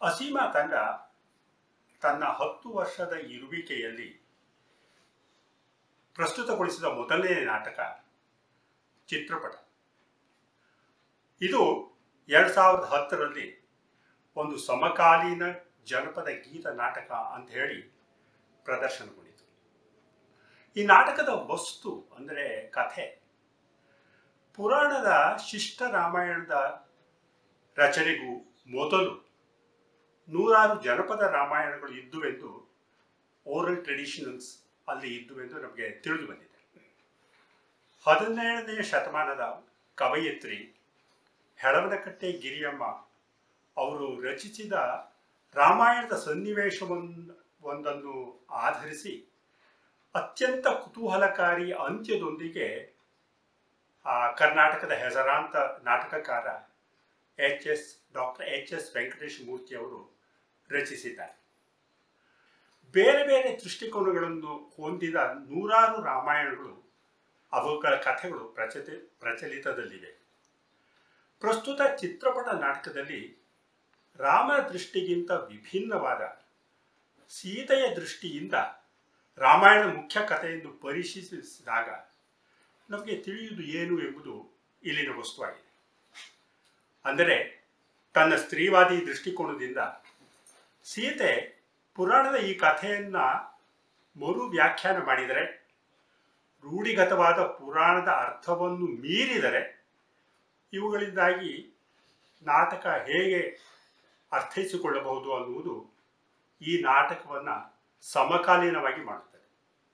ಅಸೀಮಾ ತಂಡ ತನ್ನ ಹತ್ತು ವರ್ಷದ ಇರುವಿಕೆಯಲ್ಲಿ ಪ್ರಸ್ತುತಗೊಳಿಸಿದ ಮೊದಲನೇ ನಾಟಕ ಚಿತ್ರಪಟ ಇದು ಎರಡು ಸಾವಿರದ ಹತ್ತರಲ್ಲಿ ಒಂದು ಸಮಕಾಲೀನ ಜನಪದ ಗೀತ ನಾಟಕ ಅಂತ ಹೇಳಿ ಪ್ರದರ್ಶನಗೊಂಡಿತು ಈ ನಾಟಕದ ವಸ್ತು ಅಂದರೆ ಕಥೆ ಪುರಾಣದ ಶಿಷ್ಟ ರಾಮಾಯಣದ ರಚನೆಗೂ ಮೊದಲು ನೂರಾರು ಜನಪದ ರಾಮಾಯಣಗಳು ಇದ್ದುವೆಂದು ಓರಲ್ ಟ್ರೆಡಿಷನಲ್ಸ್ ಅಲ್ಲಿ ಇದ್ದುವೆಂದು ನಮಗೆ ತಿಳಿದು ಬಂದಿದೆ ಹದಿನೇಳನೆಯ ಶತಮಾನದ ಕವಯತ್ರಿ ಹೆಳವನಕಟ್ಟೆ ಗಿರಿಯಮ್ಮ ಅವರು ರಚಿಸಿದ ರಾಮಾಯಣದ ಸನ್ನಿವೇಶವನ್ನು ಒಂದನ್ನು ಆಧರಿಸಿ ಅತ್ಯಂತ ಕುತೂಹಲಕಾರಿ ಅಂತ್ಯದೊಂದಿಗೆ ಆ ಕರ್ನಾಟಕದ ಹೆಸರಾಂತ ನಾಟಕಕಾರ H S doctor H S Venkatesh Murthy ಅವರು ರಚಿಸಿದ್ದಾರೆ ಬೇರೆ ಬೇರೆ ದೃಷ್ಟಿಕೋನಗಳನ್ನು ಹೊಂದಿದ ನೂರಾರು ರಾಮಾಯಣಗಳು ಅವುಗಳ ಕಥೆಗಳು ಪ್ರಚಲಿತ ಪ್ರಚಲಿತದಲ್ಲಿವೆ ಪ್ರಸ್ತುತ ಚಿತ್ರಪಟ ನಾಟಕದಲ್ಲಿ ರಾಮನ ದೃಷ್ಟಿಗಿಂತ ವಿಭಿನ್ನವಾದ ಸೀತೆಯ ದೃಷ್ಟಿಯಿಂದ ರಾಮಾಯಣದ ಮುಖ್ಯ ಕಥೆಯನ್ನು ಪರಿಶೀಲಿಸಿದಾಗ ನಮಗೆ ತಿಳಿಯುವುದು ಏನು ಎಂಬುದು ಇಲ್ಲಿನ ವಸ್ತುವಾಗಿದೆ ಅಂದರೆ ತನ್ನ ಸ್ತ್ರೀವಾದಿ ದೃಷ್ಟಿಕೋನದಿಂದ ಸೀತೆ ಪುರಾಣದ ಈ ಕಥೆಯನ್ನ ಮರು ವ್ಯಾಖ್ಯಾನ ಮಾಡಿದರೆ ರೂಢಿಗತವಾದ ಪುರಾಣದ ಅರ್ಥವನ್ನು ಮೀರಿದರೆ ಇವುಗಳಿಂದಾಗಿ ನಾಟಕ ಹೇಗೆ ಅರ್ಥೈಸಿಕೊಳ್ಳಬಹುದು ಅನ್ನುವುದು ಈ ನಾಟಕವನ್ನು ಸಮಕಾಲೀನವಾಗಿ ಮಾಡುತ್ತದೆ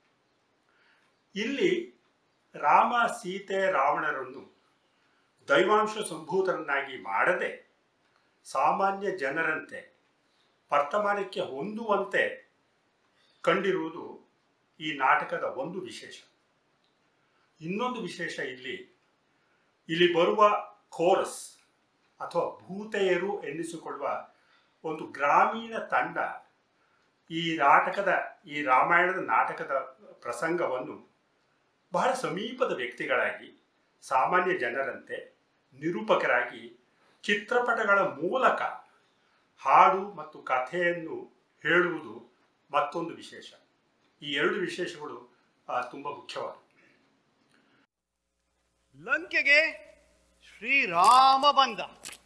ಇಲ್ಲಿ ರಾಮ ಸೀತೆ ರಾವಣರನ್ನು ದೈವಾಂಶ ಸಂಭೂತರನ್ನಾಗಿ ಮಾಡದೆ ಸಾಮಾನ್ಯ ಜನರಂತೆ ವರ್ತಮಾನಕ್ಕೆ ಹೊಂದುವಂತೆ ಕಂಡಿರುವುದು ಈ ನಾಟಕದ ಒಂದು ವಿಶೇಷ ಇನ್ನೊಂದು ವಿಶೇಷ ಇಲ್ಲಿ ಇಲ್ಲಿ ಬರುವ ಕೋರಸ್ ಅಥವಾ ಭೂತೆಯರು ಎನ್ನಿಸಿಕೊಳ್ಳುವ ಒಂದು ಗ್ರಾಮೀಣ ತಂಡ ಈ ನಾಟಕದ ಈ ರಾಮಾಯಣದ ನಾಟಕದ ಪ್ರಸಂಗವನ್ನು ಬಹಳ ಸಮೀಪದ ವ್ಯಕ್ತಿಗಳಾಗಿ ಸಾಮಾನ್ಯ ಜನರಂತೆ ನಿರೂಪಕರಾಗಿ ಚಿತ್ರಪಟಗಳ ಮೂಲಕ ಹಾಡು ಮತ್ತು ಕಥೆಯನ್ನು ಹೇಳುವುದು ಮತ್ತೊಂದು ವಿಶೇಷ ಈ ಎರಡು ವಿಶೇಷಗಳು ತುಂಬ ಮುಖ್ಯವಾದವು ಲಂಕೆಗೆ ಶ್ರೀರಾಮ ಬಂದ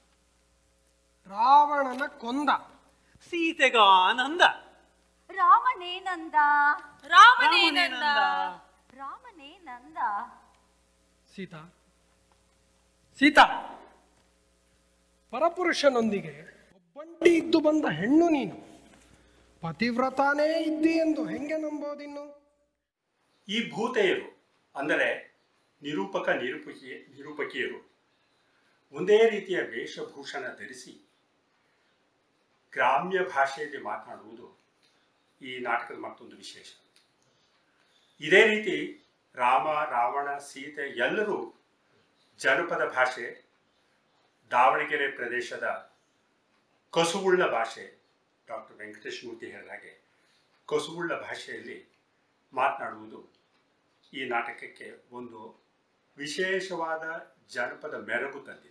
ರಾವಣನ ಕೊಂದ ಸೀತೆಗ ಆನಂದ ರಾಮನೇನಂದ ರಾಮನೇನಂದ ರಾಮನೇನಂದ ಸೀತಾ ಸೀತಾ ಪರಪುರುಷನೊಂದಿಗೆ ಒಬ್ಬಂಟಿ ಇದ್ದು ಬಂದ ಹೆಣ್ಣು ನೀನು ಪತಿವ್ರತಾನೇ ಇದ್ದಿ ಎಂದು ಹೆಂಗೆ ನಂಬೋದಿನ್ನು ಈ ಭೂತೆಯರು ಅಂದರೆ ನಿರೂಪಕ ನಿರೂಪಕಿ ನಿರೂಪಕಿಯರು ಒಂದೇ ರೀತಿಯ ವೇಷಭೂಷಣ ಧರಿಸಿ ಗ್ರಾಮ್ಯ ಭಾಷೆಯಲ್ಲಿ ಮಾತನಾಡುವುದು ಈ ನಾಟಕದ ಮತ್ತೊಂದು ವಿಶೇಷ ಇದೇ ರೀತಿ ರಾಮ ರಾವಣ ಸೀತೆ ಎಲ್ಲರೂ ಜನಪದ ಭಾಷೆ ದಾವಣಗೆರೆ ಪ್ರದೇಶದ ಕಸುವುಳ್ಳ ಭಾಷೆ ಡಾಕ್ಟರ್ ವೆಂಕಟೇಶ್ ಮೂರ್ತಿ ಹೇಳಿದ ಹಾಗೆ ಕಸುವುಳ್ಳ ಭಾಷೆಯಲ್ಲಿ ಮಾತನಾಡುವುದು ಈ ನಾಟಕಕ್ಕೆ ಒಂದು ವಿಶೇಷವಾದ ಜನಪದ ಮೆರುಗು ತಂದಿದೆ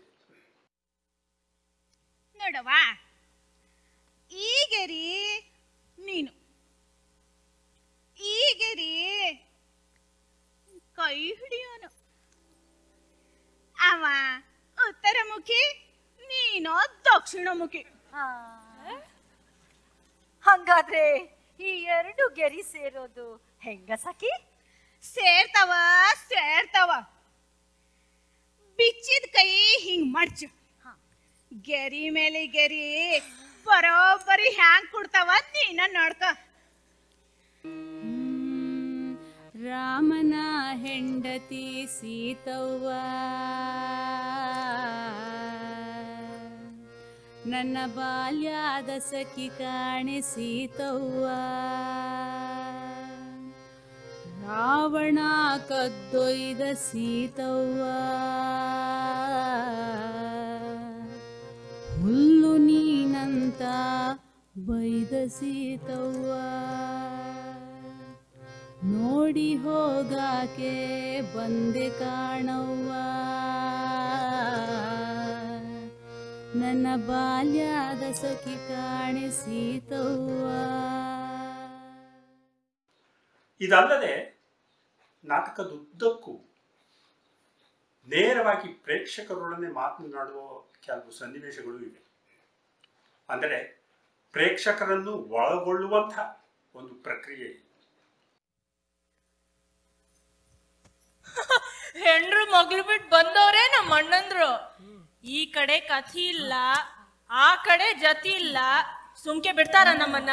ನೋಡವ್ವ ಈಗೆರಿ ನೀನು ಈಗೆರಿ ಕೈ ಹಿಡಿಯೋನು ಅವ ಉತ್ತರಮುಖಿ ನೀನು ದಕ್ಷಿಣಮುಖಿ ಆ, ಹಂಗಾದ್ರೆ ಈ ಎರಡು ಗೆರಿ ಸೇರೋದು ಹೆಂಗ ಸಖಿ ಸೇರ್ತಾವ ಸೇರ್ತಾವ ಬಿಚ್ಚಿದ ಕೈ ಹಿಂಗ್ ಮಡ್ಚು ಹಾ. ಗೆರಿ ಮೇಲೆ ಗೆರಿ ಬರೋಬ್ಬರಿ ಹ್ಯಾಂಗ್ ಕೊಡ್ತಾವ ನೀನ ನೋಡ್ಕ ರಾಮನ ಹೆಂಡತಿ ಸೀತವ್ವ ನನ್ನ ಬಾಲ್ಯದ ಸಖಿ ಕಾಣೆ ಸೀತವ್ವ ರಾವಣ ಕದ್ದೊಯ್ದ ಸೀತವ್ವ ಹುಲ್ಲು ನೀನಂತ ಬೈದ ಸೀತವ್ವ ನೋಡಿ ಹೋಗಾಕೆ ಬಂದೆ ಕಾಣವ್ವ ನನ್ನ ಬಾಲ್ಯದ ಸಖಿ ಕಾಣೆ ಸೀತವ್ವ ಇದಲ್ಲದೆ ನಾಟಕದುದ್ದಕ್ಕೂ ನೇರವಾಗಿ ಪ್ರೇಕ್ಷಕರೊಡನೆ ಮಾತನಾಡುವ ಕೆಲವು ಸನ್ನಿವೇಶಗಳು ಇವೆ ಅಂದರೆ ಪ್ರೇಕ್ಷಕರನ್ನು ಒಳಗೊಳ್ಳುವಂಥ ಒಂದು ಪ್ರಕ್ರಿಯೆ ಇದೆ. ಹೆಂಡ್ರು ಮಗ್ಳು ಬಿಟ್ಟು ಬಂದವ್ರೆ ನಮ್ಮ ಅಣ್ಣಂದ್ರು ಈ ಕಡೆ ಕಥಿ ಇಲ್ಲ ಆ ಕಡೆ ಜತಿ ಇಲ್ಲ ಸುಮ್ಕೆ ಬಿಡ್ತಾರ ನಮ್ಮನ್ನ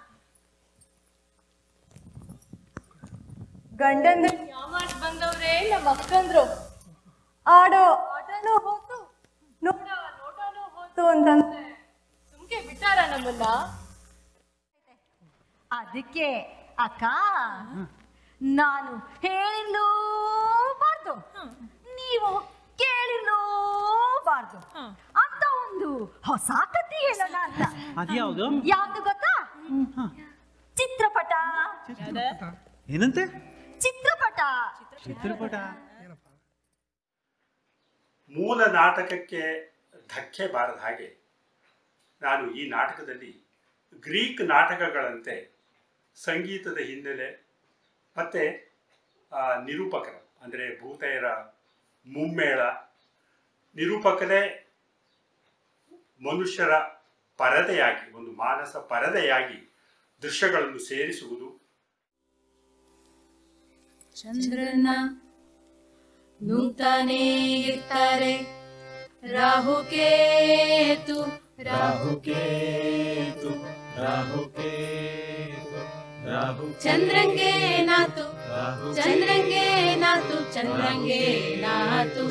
ಗಂಡಂದ ಯಾವಾಗ್ ಬಂದವ್ರೆ ನಮ್ಮ ಅಕ್ಕಂದ್ರು ಆಡೋ ಆಟನೂ ಹೋತು ನೋಡೋ ನೋಟನೂ ಹೋತು ಅಂತಂದ್ರೆ ಸುಮ್ಕೆ ಬಿಟ್ಟಾರ ನಮ್ಮನ್ನ ಅದಕ್ಕೆ ಅಕ್ಕ ನಾನು ಹೇಳಿರ್ಲೂಬಾರ್ದು ನೀವು ಕೇಳಿರ್ಲೂಬಾರ್ದು ಅಂತ ಒಂದು ಹೊಸ ಕಥೆ ಹೇಳೋಣ ಅಂತ ಅದ್ಯಾವುದು ಯಾವ್ದು ಗೊತ್ತಾ ಚಿತ್ರಪಟ ಏನಂತೆ ಚಿತ್ರಪಟ ಚಿತ್ರಪಟ ಮೂಲ ನಾಟಕಕ್ಕೆ ಧಕ್ಕೆ ಬಾರದ ಹಾಗೆ ನಾನು ಈ ನಾಟಕದಲ್ಲಿ ಗ್ರೀಕ್ ನಾಟಕಗಳಂತೆ ಸಂಗೀತದ ಹಿನ್ನೆಲೆ ಮತ್ತು ನಿರೂಪಕರ ಅಂದರೆ ಭೂತೆಯರ ಮುಮ್ಮೇಳ ನಿರೂಪಕರೇ ಮನುಷ್ಯರ ಪರದೆಯಾಗಿ ಒಂದು ಮಾನಸ ಪರದೆಯಾಗಿ ದೃಶ್ಯಗಳನ್ನು ಸೇರಿಸುವುದು ಚಂದ್ರನ ನುಗ್ತಾನೇ ಇರ್ತಾರೆ ರಾಹುಕೇತು ರಾಹುಕೇತು ಚಂದ್ರಂಗೆ ನಾತು ಚಂದ್ರಂಗೆ ನಾತು ಚಂದ್ರಂಗೆ ನಾತು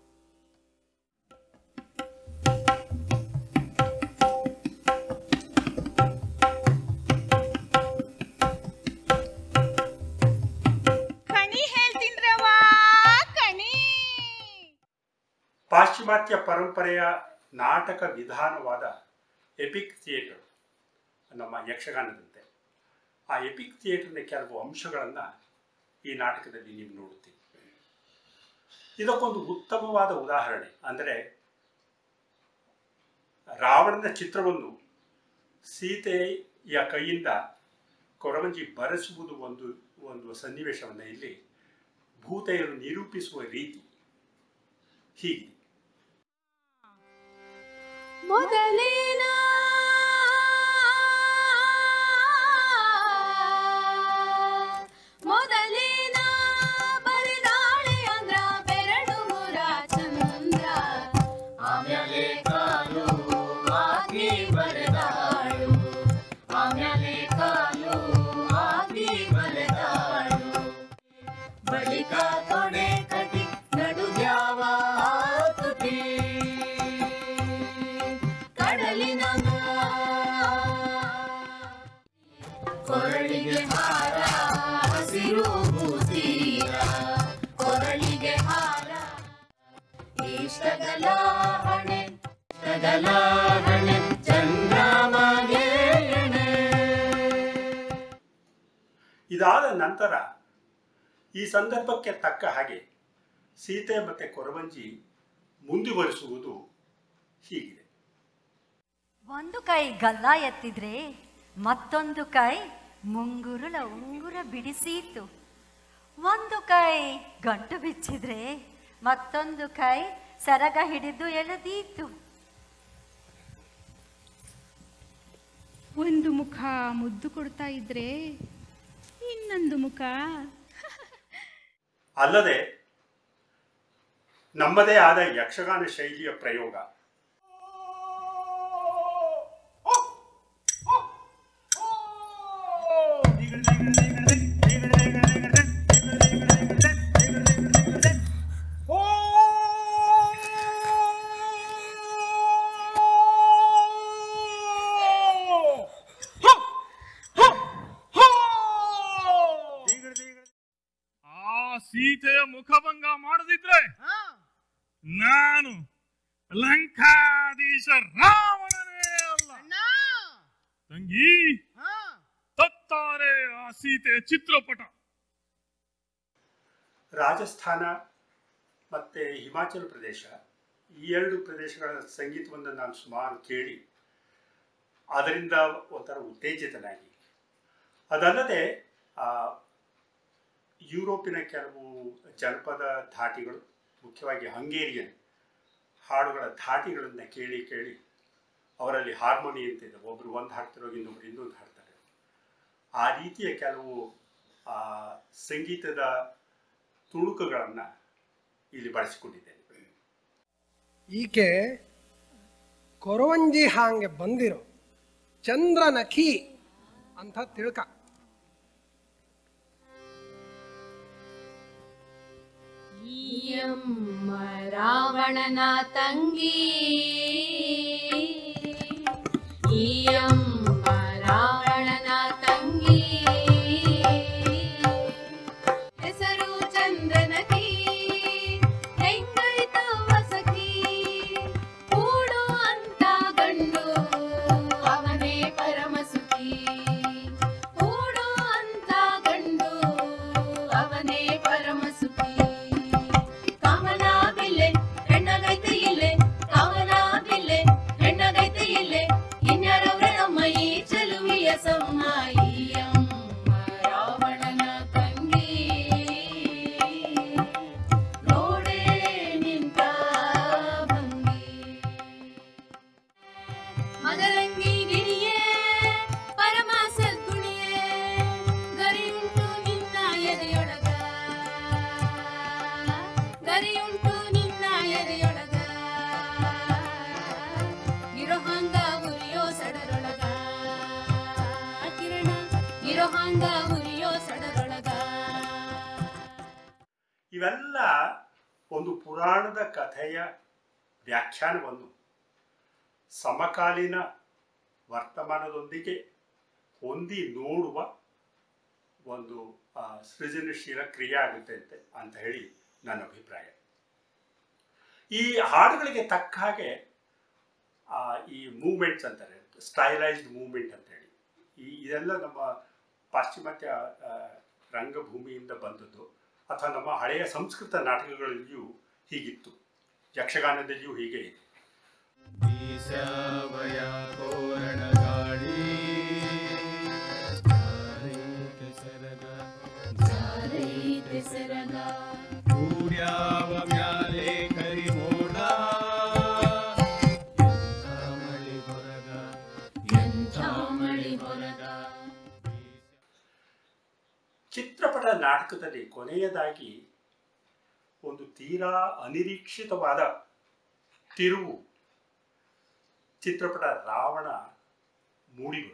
ಕಣಿ ಹೇಳ್ತೀನ್ರವ್ವ ಕಣಿ ಪಾಶ್ಚಿಮಾತ್ಯ ಪರಂಪರೆಯ ನಾಟಕ ವಿಧಾನವಾದ ಎಪಿಕ್ ಥಿಯೇಟರ್ ನಮ್ಮ ಯಕ್ಷಗಾನದಂತೆ ಆ ಎಪಿಕ್ ಥಿಯೇಟರ್ನ ಕೆಲವು ಅಂಶಗಳನ್ನು ಈ ನಾಟಕದಲ್ಲಿ ನೀವು ನೋಡುತ್ತೀರಿ ಇದಕ್ಕೊಂದು ಉತ್ತಮವಾದ ಉದಾಹರಣೆ ಅಂದರೆ ರಾವಣನ ಚಿತ್ರವನ್ನು ಸೀತೆಯ ಕೈಯಿಂದ ಕೊರವಂಜಿ ಬರೆಸುವುದು ಒಂದು ಒಂದು ಸನ್ನಿವೇಶವನ್ನು ಇಲ್ಲಿ ಭೂತೆಯರು ನಿರೂಪಿಸುವ ರೀತಿ ಹೀಗೆ ಮೊದಲೇನ ಮೊದಲೇನ ಬರಿದಾಳೆ ಅಂದ್ರ ಬೆರಡು ಮೂರ ಚಂದ್ರ ಆಮ್ಯಾಲೆ ಕಾಲು ಆಗಿ ಬರೆದಾಳು ಆಮ್ಯಾಲೆ ಕಾಲು ಆಗಿ ಬರೆದಾಳು ಬಳಿಕ ತೊಡೆ ಕಟಿ ನಡುಗ್ಯಾವ ತುಟಿ ಕಡಲಿನ ಕೊರಳಿಗೆ ಹಾರ ಹಸಿರು ಬೂತೀರ ಕೊರಳಿಗೆ ಹಾರ ಇಷ್ಟಗಲ ಹಣೆ ಇಷ್ಟಗಲ ಹಣೆ ಚಂದ್ರಮಗೆ ಎಣೆ ಇದಾದ ನಂತರ ಈ ಸಂದರ್ಭಕ್ಕೆ ತಕ್ಕ ಹಾಗೆ ಸೀತೆ ಮತ್ತು ಕೊರವಂಜಿ ಮುಂದುವರಿಸುವುದು ಹೀಗಿದೆ ಒಂದು ಕೈ ಗಲ್ಲ ಎತ್ತಿದ್ರೆ ಮತ್ತೊಂದು ಕೈ ಮುಂಗುರುಳ ಉಂಗುರ ಬಿಡಿಸೀತು ಒಂದು ಕೈ ಗಂಟು ಬಿಚ್ಚಿದ್ರೆ ಮತ್ತೊಂದು ಕೈ ಸರಗ ಹಿಡಿದು ಎಳೆದೀತು ಒಂದು ಮುಖ ಮುದ್ದು ಕೊಡ್ತಾ ಇದ್ರೆ ಇನ್ನೊಂದು ಮುಖ ಅಲ್ಲದೆ ನಮ್ಮದೇ ಆದ ಯಕ್ಷಗಾನ ಶೈಲಿಯ ಪ್ರಯೋಗ ಆ ಸೀತೆಯ ಮುಖಭಂಗ ಮಾಡದಿದ್ರೆ ನಾನು ಲಂಕಾಧೀಶ ರಾವಣನೇ ಅಲ್ಲ ತಂಗಿ ತತ್ತಾರೆ ಆ ಸೀತೆಯ ಚಿತ್ರಪಟ ರಾಜಸ್ಥಾನ ಮತ್ತು ಹಿಮಾಚಲ ಪ್ರದೇಶ ಈ ಎರಡು ಪ್ರದೇಶಗಳ ಸಂಗೀತವನ್ನು ನಾನು ಸುಮಾರು ಕೇಳಿ ಅದರಿಂದ ಒಂಥರ ಉತ್ತೇಜಿತನಾಗಿ ಅದಲ್ಲದೆ ಆ, ಯುರೋಪಿನ ಕೆಲವು ಜನಪದ ಧಾಟಿಗಳು ಮುಖ್ಯವಾಗಿ ಹಂಗೇರಿಯನ್ ಹಾಡುಗಳ ಧಾಟಿಗಳನ್ನು ಕೇಳಿ ಕೇಳಿ ಅವರಲ್ಲಿ ಹಾರ್ಮೋನಿ ಅಂತಿದೆ ಒಬ್ರು ಒಂದು ಹಾಡ್ತಿರೋ ಇನ್ನೊಬ್ರು ಇನ್ನೊಂದು ಹಾಡ್ತಾರೆ ಆ ರೀತಿಯ ಕೆಲವು ಆ, ಸಂಗೀತದ ತುಣುಕುಗಳನ್ನು ಇಲ್ಲಿ ಬಳಸಿಕೊಂಡಿದ್ದೇನೆ ಈಕೆ ಕೊರವಂಜಿ ಹಾಂಗೆ ಬಂದಿರೋ ಚಂದ್ರನಖಿ ಅಂತ ತಿಳ್ಕ ಈಯಮ್ಮ ರಾವಣನ ತಂಗಿ ಈಯಮ್ಮ ರಾವಣನ ತಂಗಿ ಹೆಸರು ಚಂದ್ರನಕಿ ಹೆಂಗೈತ ವಸಕಿ ಕೂಡು ಅಂತ ಗಂಡು ಅವನೇ ಪರಮಸುಖಿ ಕೂಡು ಅಂತ ಗಂಡು ಅವನೇ ಪರಮಸುಖಿ ಕಾಮನ ಬಿಲ್ಲೆ ಹೆಣ್ಣಗೈತೆ ಇಲ್ಲೆ ಕಾಮನ ಬಿಲ್ಲೆ ಹೆಣ್ಣಗೈತೆ ಇಲ್ಲೆ ಇನ್ಯಾರವ್ರೆ ನಮ್ಮ ಈ ಚೆಲುವಿಯ ಸಮ್ಮಾಯಿ ಅಮ್ಮ ರಾವಣನ ತಂಗಿ ನೋಡೇ ನಿಂತ ಭಂಗಿ ಮದರಂಗಿ ಗಿರಿಯೇ ಪರಮ ಸದ್ಗುಣಿಯೇ ಗರಿಯುಂಟು ನಿನ್ನ ಎದೆಯೊಳಗ ಗರಿಯುಂಟು ನಿನ್ನ ಎದೆಯೊಳಗ ಇರೋಹಂಗ ಉರಿಯೋ ಸಡರೊಳಗ ಕಿರಣ ಇರೋಹಂಗ ಉರಿಯೋ ಸಡರೊಳಗ ಇವೆಲ್ಲ ಒಂದು ಪುರಾಣದ ಕಥೆಯ ವ್ಯಾಖ್ಯಾನವನ್ನು ಸಮಕಾಲೀನ ವರ್ತಮಾನದೊಂದಿಗೆ ಹೊಂದಿ ನೋಡುವ ಒಂದು ಆ, ಸೃಜನಶೀಲ ಕ್ರಿಯೆ ಆಗುತ್ತೆ ಅಂತ ಅಂತ ಹೇಳಿ ನನ್ನ ಅಭಿಪ್ರಾಯ ಈ ಹಾಡುಗಳಿಗೆ ತಕ್ಕ ಹಾಗೆ ಆ, ಈ ಮೂಮೆಂಟ್ಸ್ ಅಂತಾರೆ ಸ್ಟೈಲೈಸ್ಡ್ ಮೂಮೆಂಟ್ ಅಂತ ಹೇಳಿ ಈ ಇದೆಲ್ಲ ನಮ್ಮ ಪಾಶ್ಚಿಮಾತ್ಯ ಆ, ರಂಗಭೂಮಿಯಿಂದ ಬಂದದ್ದು ಅಥವಾ ನಮ್ಮ ಹಳೆಯ ಸಂಸ್ಕೃತ ನಾಟಕಗಳಲ್ಲಿಯೂ ಹೀಗಿತ್ತು ಯಕ್ಷಗಾನದಲ್ಲಿಯೂ ಹೀಗೆ ಇದೆ ಈಶಾವಯ ತೋರಣ ಗಾಳಿ ಜಾರೈತೆ ಸರಗ ಜಾರೈತೆ ಸೆರಗ ಸೂರ್ಯಾವ ಮ್ಯಾಲೆ ಕರಿಮೋಡ ಎಂಥ ಮಳಿ ಹೊರಗ ಎಂಥ ಮಳಿ ಹೊರಗ ಚಿತ್ರಪಟ ನಾಟಕದಲ್ಲಿ ಕೊನೆಯದಾಗಿ ಒಂದು ತೀರಾ ಅನಿರೀಕ್ಷಿತವಾದ ತಿರುವು ಚಿತ್ರಪಟ ರಾವಣ ಮೂಡಿಬಂತು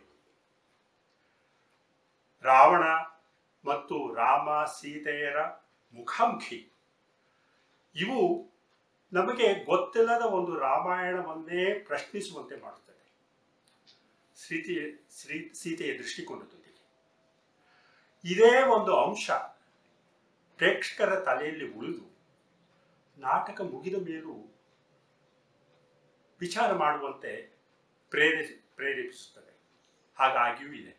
ರಾವಣ ಮತ್ತು ರಾಮ ಸೀತೆಯರ ಮುಖಾಮುಖಿ ಇವು ನಮಗೆ ಗೊತ್ತಿಲ್ಲದ ಒಂದು ರಾಮಾಯಣವನ್ನೇ ಪ್ರಶ್ನಿಸುವಂತೆ ಮಾಡುತ್ತದೆ ಸೀತೆಯ ಶ್ರೀ ಸೀತೆಯ ದೃಷ್ಟಿಕೋನದೊಂದಿಗೆ ಇದೇ ಒಂದು ಅಂಶ ಪ್ರೇಕ್ಷಕರ ತಲೆಯಲ್ಲಿ ಉಳಿದು ನಾಟಕ ಮುಗಿದ ಮೇಲೂ ವಿಚಾರ ಮಾಡುವಂತೆ ಪ್ರೇರೇಪಿಸಿ ಪ್ರೇರೇಪಿಸುತ್ತದೆ ಹಾಗಾಗಿಯೂ ಇದೆ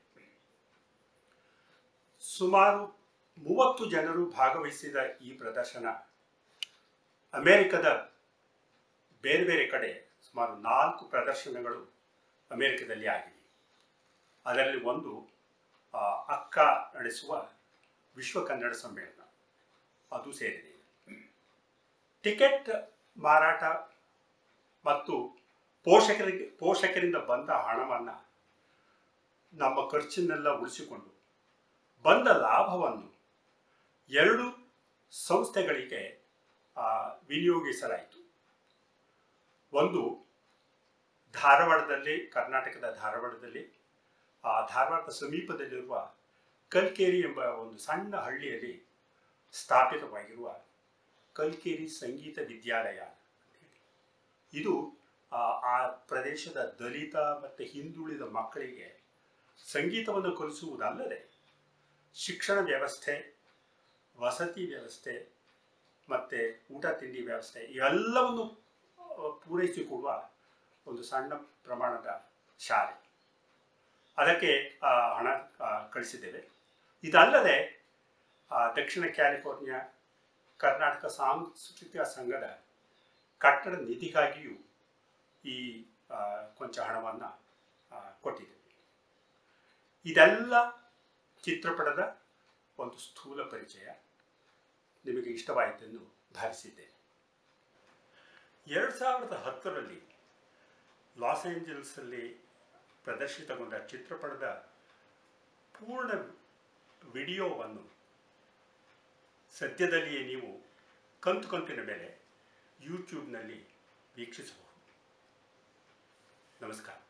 ಸುಮಾರು ಮೂವತ್ತು ಜನರು ಭಾಗವಹಿಸಿದ ಈ ಪ್ರದರ್ಶನ ಅಮೆರಿಕದ ಬೇರೆ ಬೇರೆ ಕಡೆ ಸುಮಾರು ನಾಲ್ಕು ಪ್ರದರ್ಶನಗಳು ಅಮೆರಿಕದಲ್ಲಿ ಆಗಿವೆ ಅದರಲ್ಲಿ ಒಂದು ಆ, ಅಕ್ಕ ನಡೆಸುವ ವಿಶ್ವ ಕನ್ನಡ ಸಮ್ಮೇಳನ ಅದು ಸೇರಿದೆ ಟಿಕೆಟ್ ಮಾರಾಟ ಮತ್ತು ಪೋಷಕರಿಗೆ ಪೋಷಕರಿಂದ ಬಂದ ಹಣವನ್ನು ನಮ್ಮ ಖರ್ಚನ್ನೆಲ್ಲ ಉಳಿಸಿಕೊಂಡು ಬಂದ ಲಾಭವನ್ನು ಎರಡು ಸಂಸ್ಥೆಗಳಿಗೆ ಆ, ವಿನಿಯೋಗಿಸಲಾಯಿತು ಒಂದು ಧಾರವಾಡದಲ್ಲಿ ಕರ್ನಾಟಕದ ಧಾರವಾಡದಲ್ಲಿ ಆ ಧಾರವಾಡದ ಸಮೀಪದಲ್ಲಿರುವ ಕಲ್ಕೇರಿ ಎಂಬ ಒಂದು ಸಣ್ಣ ಹಳ್ಳಿಯಲ್ಲಿ ಸ್ಥಾಪಿತವಾಗಿರುವ ಕಲ್ಕೇರಿ ಸಂಗೀತ ವಿದ್ಯಾಲಯ ಅಂತ ಹೇಳಿ. ಇದು ಆ, ಆ ಪ್ರದೇಶದ ದಲಿತ ಮತ್ತು ಹಿಂದುಳಿದ ಮಕ್ಕಳಿಗೆ ಸಂಗೀತವನ್ನು ಕಲಿಸುವುದಲ್ಲದೆ ಶಿಕ್ಷಣ ವ್ಯವಸ್ಥೆ ವಸತಿ ವ್ಯವಸ್ಥೆ ಮತ್ತು ಊಟ ತಿಂಡಿ ವ್ಯವಸ್ಥೆ ಇವೆಲ್ಲವನ್ನು ಆ, ಪೂರೈಸಿಕೊಡುವ ಒಂದು ಸಣ್ಣ ಪ್ರಮಾಣದ ಶಾಲೆ ಅದಕ್ಕೆ ಆ, ಹಣ ಆ, ಕಳಿಸಿದ್ದೇವೆ ಇದಲ್ಲದೆ ಆ, ದಕ್ಷಿಣ ಕ್ಯಾಲಿಫೋರ್ನಿಯಾ ಕರ್ನಾಟಕ ಸಾಂಸ್ಕೃತಿಕ ಸಂಘದ ಕಟ್ಟಡ ನಿಧಿಗಾಗಿಯೂ ಈ ಆ, ಕೊಂಚ ಹಣವನ್ನು ಕೊಟ್ಟಿದ್ದೇವೆ ಇದೆಲ್ಲ ಚಿತ್ರಪಟದ ಒಂದು ಸ್ಥೂಲ ಪರಿಚಯ ನಿಮಗೆ ಇಷ್ಟವಾಯಿತೆಂದು ಭಾವಿಸಿದ್ದೇನೆ ಎರಡು ಸಾವಿರದ ಹತ್ತರಲ್ಲಿ ಲಾಸ್ ಏಂಜಲ್ಸಲ್ಲಿ ಪ್ರದರ್ಶಿತಗೊಂಡ ಚಿತ್ರಪಟದ ಪೂರ್ಣ ವಿಡಿಯೋವನ್ನು ಸದ್ಯದಲ್ಲಿಯೇ ನೀವು ಕಂತು ಕಂತಿನ ಮೇಲೆ ಯೂಟ್ಯೂಬ್ನಲ್ಲಿ ವೀಕ್ಷಿಸಬಹುದು ನಮಸ್ಕಾರ